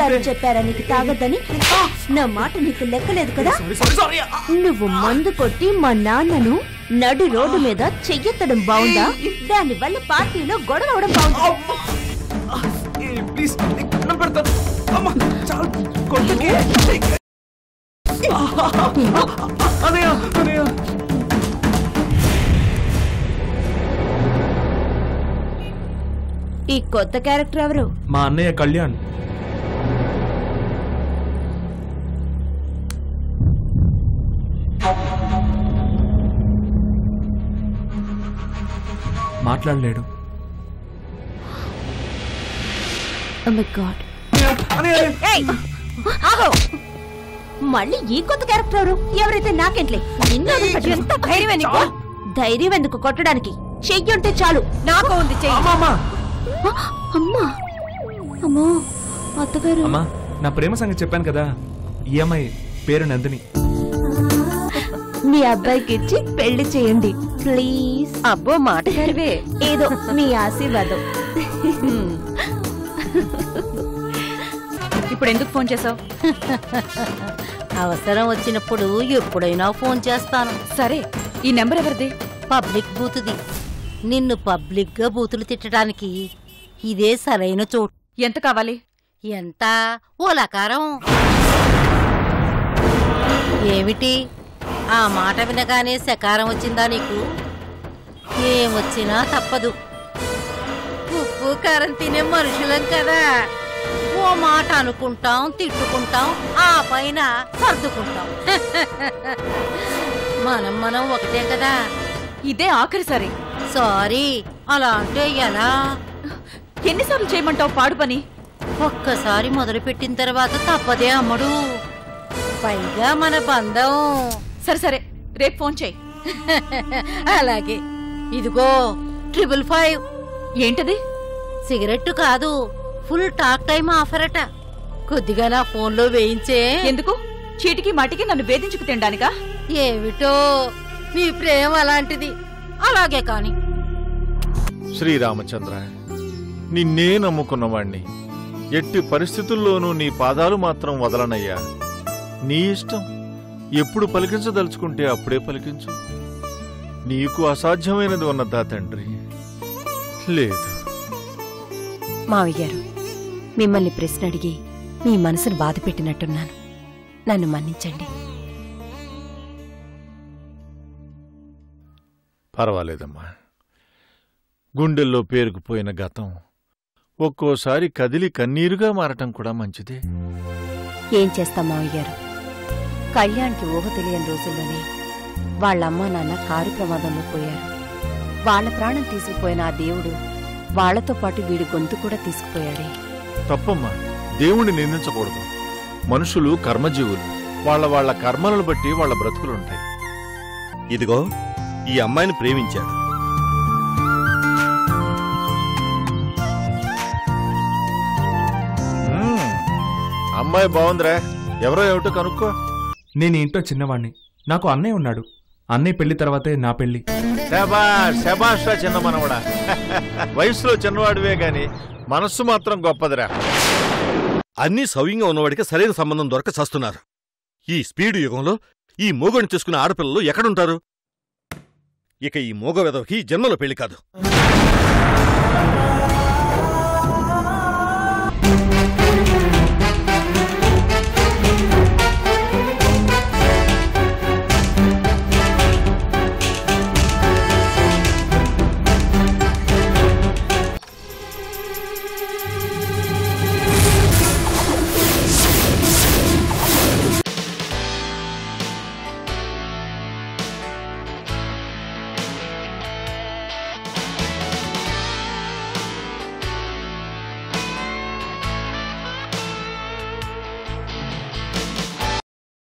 ఎవరు చెప్పారా నీకు తాగొద్దని నా మాట నీకు లెక్కలేదు కదా నువ్వు మందు కొట్టి మా నాన్నను నడి రోడ్డు మీద చెయ్యెత్తడం బాగుందా దాని వల్ల పార్టీలో గొడవ అవడం బాగుందా ప్లీజ్ దండం పెడతాను అమ్మా చాలు కొట్టకి అదయ్యా అదయ్యా ఈ కొత్త క్యారెక్టర్ ఎవరు మా అన్నయ్య కళ్యాణ్ మాట్లాడలేడు గాడ్ మళ్ళీ ఈ కొత్త క్యారెక్టర్ ఎవరు ఎవరైతే నాకెంట్లే నిన్ను వదిలిపెట్టను. ఎంత ధైర్యమే నీకు? ధైర్యం ఎందుకు కొట్టడానికి చెయ్యి ఉంటే చాలు నాకు ఉంది చెయ్యి అమ్మా అమ్మా అమ్మో అత్తగారు అమ్మా నా ప్రేమ సంగతి చెప్పాను కదా ఈ అమ్మాయి పేరు నందిని మీ అబ్బాయికి ఇచ్చి పెళ్లి చేయండి ప్లీజ్ అబ్బో మాటగారివే ఏదో మీ ఆశీర్వాదం ఇప్పుడు ఎందుకు ఫోన్ చేసావు అవసరం వచ్చినప్పుడు ఎప్పుడైనా ఫోన్ చేస్తాను సరే ఈ నెంబర్ ఎవరిది పబ్లిక్ బూతుది నిన్ను పబ్లిక్ గా బూతులు తిట్టడానికి ఇదే సరైన చోటు ఎంత కావాలి ఎంత ఓ లకారం ఏమిటి ఆ మాట వినగానే సకారం వచ్చిందా నీకు ఏమొచ్చినా తప్పదు ఉప్పు కారం తినే మనుషులం కదా ఓ మాట అనుకుంటాం తిట్టుకుంటాం ఆ పైన సర్దుకుంటాం మనం మనం ఒకటే కదా ఇదే ఆఖరిసారి సారీ అలా అంటే ఎలా ఎన్నిసార్లు చేయమంటావు పాడు పని ఒక్కసారి మొదలుపెట్టిన తర్వాత తప్పదే అమ్మడు పైగా మన బంధం సరే సరే రేపు ఫోన్ చేయి అలాగే ఇదిగో ట్రిపుల్ ఫైవ్ ఏంటది సిగరెట్ కాదు ఫుల్ టాక్ టైం ఆఫర్ అట కొద్దిగా నా ఫోన్లో వేయించే ఎందుకు చీటికి మాటికి నన్ను వేధించుకు తినడానికా ఏమిటో మీ ప్రేమ అలాంటిది అలాగే కాని శ్రీరామచంద్ర నిన్నే నమ్ముకున్నవాణ్ణి ఎట్టి పరిస్థితుల్లోనూ నీ పాదాలు మాత్రం వదలనయ్యా నీ ఇష్టం ఎప్పుడు పలికించదలుచుకుంటే అప్పుడే పలికించు నీకు అసాధ్యమైనది ఉన్నదా తండ్రి లేదు మావయ్య గారు మిమ్మల్ని ప్రశ్న అడిగి మీ మనసును బాధ పెట్టినట్టున్నాను నన్ను మన్నించండి పర్వాలేదమ్మా గుండెల్లో పేరుకుపోయిన గతం ఒక్కోసారి కదిలి కన్నీరుగా మారటం కూడా మంచిదే ఏం చేస్తాం మావయ్య గారు కళ్యాణ్కి ఊహ తెలియని రోజుల్లోనే వాళ్ళ అమ్మా నాన్న కారు ప్రమాదంలో పోయారు వాళ్ళ ప్రాణం తీసుకుపోయిన ఆ దేవుడు వాళ్లతో పాటు వీడి గొంతు కూడా తీసుకుపోయాడే తప్పమ్మా దేవుణ్ణి నిందించకూడదు మనుషులు కర్మజీవులు వాళ్ళ వాళ్ళ కర్మలను బట్టి వాళ్ళ బ్రతుకులుంటాయి ఇదిగో ఈ అమ్మాయిని ప్రేమించాడు మ్మ్. అమ్మాయి బాగుందిరా ఎవరో ఏమిటో కనుక్కో నేను ఇంట్లో చిన్నవాణ్ణి నాకు అన్నయ్య ఉన్నాడు అన్నయ్య పెళ్లి తర్వాతే నా పెళ్లి శబాష్ శబాష్ రా చిన్న మనవడా వయసులో చిన్నవాడివే గాని మనస్సు మాత్రం గొప్పదిరా అన్నీ సవ్యంగా ఉన్నవాడికి సరైన సంబంధం దొరక చస్తున్నారు ఈ స్పీడు యుగంలో ఈ మూగని చేసుకున్న ఆడపిల్లలు ఎక్కడుంటారు ఇక ఈ మూగ వెదవకి జన్మలో పెళ్లి కాదు